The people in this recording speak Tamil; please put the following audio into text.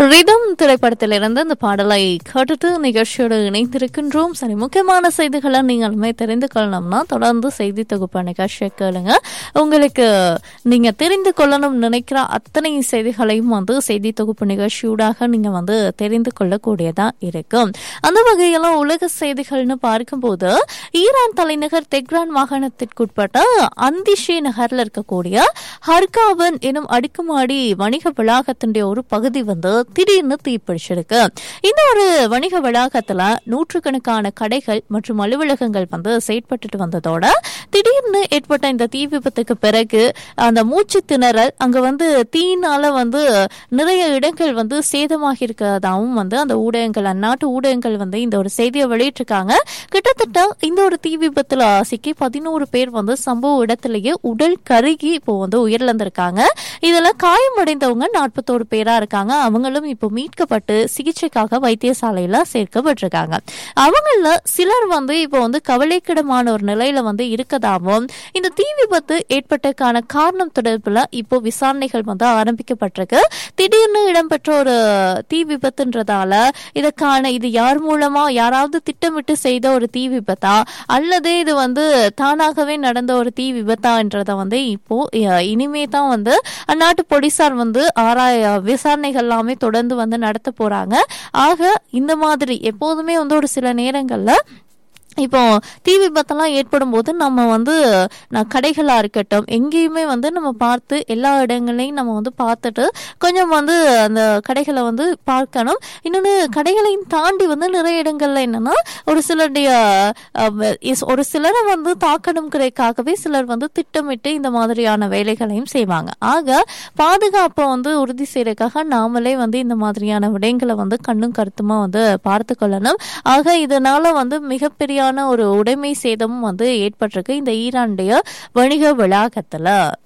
ரிதம் திரைப்படத்திலிருந்து இந்த பாடலை கேட்டுட்டு நிகழ்ச்சியோடு இணைந்திருக்கின்றோம் சரி முக்கியமான செய்திகளை நீங்களுமே தெரிந்து கொள்ளணும்னா தொடர்ந்து செய்தி தொகுப்பு நிகழ்ச்சியை கேளுங்க உங்களுக்கு நீங்க தெரிந்து கொள்ளணும் நினைக்கிற அத்தனை செய்திகளையும் வந்து செய்தி தொகுப்பு நிகழ்ச்சியூடாக நீங்க வந்து தெரிந்து கொள்ளக்கூடியதா இருக்கும் அந்த வகையில உலக செய்திகள்னு பார்க்கும்போது ஈரான் தலைநகர் தெக்ரான் மாகாணத்திற்குட்பட்ட அந்திஷே நகர்ல இருக்கக்கூடிய ஹர்காவன் எனும் அடுக்குமாடி வணிக வளாகத்தினுடைய ஒரு பகுதி வந்து திடீர்னு தீப்பிடிச்சிருக்கு இந்த ஒரு வணிக வளாகத்துல நூற்றுக்கணக்கான கடைகள் மற்றும் அலுவலகங்கள் வந்து செயற்பட்டு வந்ததோட திடீர்னு ஏற்பட்ட இந்த தீ விபத்துக்கு பிறகு அந்த மூச்சு திணறல் அங்க வந்து தீயினால வந்து நிறைய இடங்கள் வந்து சேதமாகி இருக்கிறதாவும் வந்து அந்த ஊடகங்கள் அந்நாட்டு ஊடகங்கள் வந்து இந்த ஒரு செய்தியை வெளியிட்டிருக்காங்க கிட்டத்தட்ட இந்த ஒரு தீ விபத்துல சிக்கி பதினோரு பேர் வந்து சம்பவ இடத்திலேயே உடல் கருகி இப்போ வந்து உயிரிழந்திருக்காங்க இதுல காயமடைந்தவங்க நாற்பத்தோரு பேரா இருக்காங்க அவங்களும் இப்போ மீட்கப்பட்டு சிகிச்சைக்காக வைத்தியசாலையில சேர்க்கப்பட்டிருக்காங்க அவங்கள சிலர் வந்து இப்போ வந்து கவலைக்கிடமான ஒரு நிலையில வந்து இருக்கதாகவும் இந்த தீ விபத்து ஏற்பட்டதுக்கான காரணம் தொடர்பில் இப்போ விசாரணைகள் வந்து ஆரம்பிக்கப்பட்டிருக்கு திடீர்னு இடம்பெற்ற ஒரு தீ விபத்துன்றதால இதற்கான இது யார் மூலமா யாராவது திட்டமிட்டு செய்த ஒரு தீ விபத்தா அல்லது இது வந்து தானாகவே நடந்த ஒரு தீ விபத்தான்றத வந்து இப்போ அஹ், இனிமே தான் வந்து அந்நாட்டு போலீசார் வந்து ஆராய விசாரணைகள் எல்லாமே தொடர்ந்து வந்து நடத்த போறாங்க ஆக இந்த மாதிரி எப்போதுமே வந்து ஒரு சில நேரங்கள்ல இப்போ தீ விபத்தெல்லாம் ஏற்படும் போது நம்ம வந்து நான் கடைகளாக இருக்கட்டும் எங்கேயுமே வந்து நம்ம பார்த்து எல்லா இடங்களையும் நம்ம வந்து பார்த்துட்டு கொஞ்சம் வந்து அந்த கடைகளை வந்து பார்க்கணும் இன்னொன்று கடைகளையும் தாண்டி வந்து நிறைய இடங்கள்ல என்னன்னா ஒரு சிலருடைய அஹ், இஸ்- ஒரு சிலரை வந்து தாக்கணுங்கிறதுக்காகவே சிலர் வந்து திட்டமிட்டு இந்த மாதிரியான வேலைகளையும் செய்வாங்க ஆக பாதுகாப்பை வந்து உறுதி செய்யறதுக்காக நாமளே வந்து இந்த மாதிரியான விடயங்களை வந்து கண்ணும் கருத்துமா வந்து பார்த்து கொள்ளணும் ஆக இதனால வந்து மிகப்பெரியான ஒரு உடைமை சேதமும் வந்து ஏற்பட்டிருக்கு இந்த ஈரானுடைய வணிக வளாகத்துல